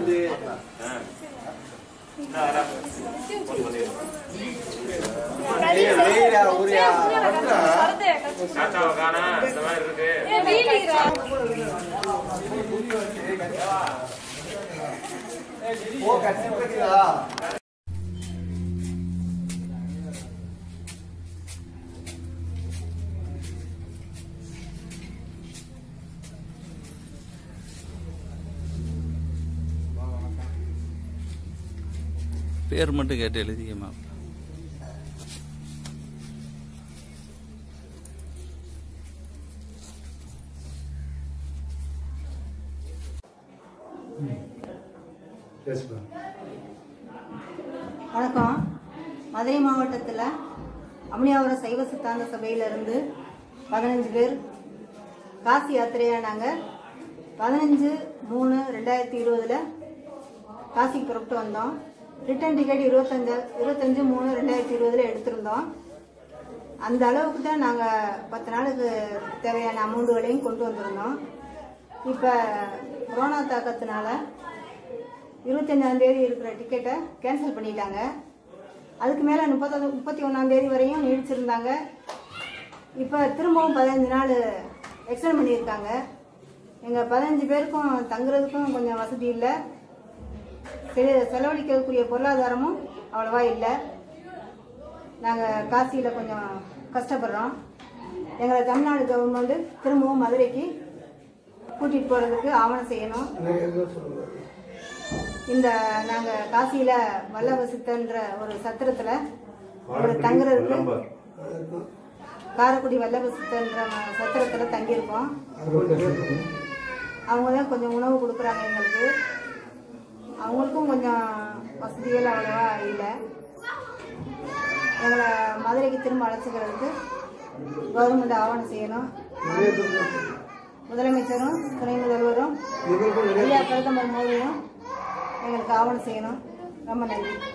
பேர் மட்டும் கேட்டு எழுதிக்கமா வணக்கம் மதுரை மாவட்டத்தில் அம்னியாபுரம் சைவ சித்தாந்த சபையிலிருந்து பதினஞ்சு பேர் காசி யாத்திரையாக நாங்கள் பதினஞ்சு மூணு ரெண்டாயிரத்தி இருபதில் காசிக்கு புறப்பட்டு வந்தோம் ரிட்டர்ன் டிக்கெட் இருபத்தஞ்சு இருபத்தஞ்சு மூணு ரெண்டாயிரத்தி இருபதில் எடுத்திருந்தோம் அந்த அளவுக்கு தான் நாங்கள் பத்து நாளுக்கு தேவையான அமௌண்ட்டுகளையும் கொண்டு வந்திருந்தோம் இப்போ கொரோனா தாக்கத்தினால இருபத்தஞ்சாம் தேதி இருக்கிற டிக்கெட்டை கேன்சல் பண்ணிட்டாங்க அதுக்கு மேலே முப்பத்தொன்று முப்பத்தி ஒன்றாம் தேதி வரையும் நீடிச்சிருந்தாங்க இப்போ திரும்பவும் பதினஞ்சு நாள் எக்ஸ்டெண்ட் பண்ணியிருக்காங்க எங்கள் பதினஞ்சு பேருக்கும் தங்குறதுக்கும் கொஞ்சம் வசதி இல்லை செ- செலவழிக்கக்கூடிய பொருளாதாரமும் அவ்வளவா இல்லை நாங்கள் காசியில் கொஞ்சம் கஷ்டப்படுறோம் எங்களை தமிழ்நாடு கவர்மெண்ட் திரும்பவும் மதுரைக்கு கூட்டிகிட்டு போகிறதுக்கு ஆவணம் செய்யணும் இந்த நாங்கள் காசியில் வல்லப சித்தன்ற ஒரு சத்திரத்தில் ஒரு தங்குறதுக்கு காரைக்குடி வல்லப சித்தன்ற சத்திரத்தில் தங்கியிருக்கோம் அவங்க தான் கொஞ்சம் உணவு கொடுக்குறாங்க எங்களுக்கு அவங்களுக்கும் கொஞ்சம் வசதிகள் அவ்வளோவா இல்லை எங்களை மதுரைக்கு திரும்ப அழைச்சிக்கிறதுக்கு கவர்மெண்ட் ஆவணம் செய்யணும் முதலமைச்சரும் துணை முதல்வரும் ஐயா பிரதமர் மோடியும் எங்களுக்கு ஆவணம் செய்யணும் ரொம்ப நன்றி